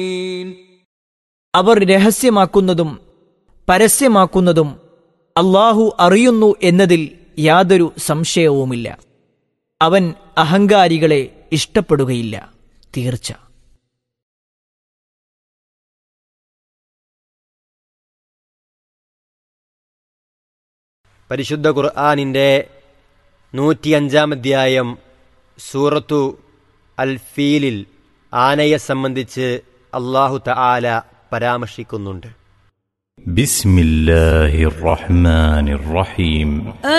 അവർ രഹസ്യമാക്കുന്നതും പരസ്യമാക്കുന്നതും അള്ളാഹു അറിയുന്നു എന്നതിൽ യാതൊരു സംശയവുമില്ല അവൻ അഹങ്കാരികളെ ഇഷ്ടപ്പെടുകയില്ല തീർച്ച പരിശുദ്ധ ഖുർആാനിൻ്റെ നൂറ്റിയഞ്ചാം അധ്യായം സൂറത്തു അൽ ഫീലിൽ ആനയെ സംബന്ധിച്ച് അള്ളാഹു തആല പരാമർശിക്കുന്നുണ്ട് بسم الله الرحمن الرحيم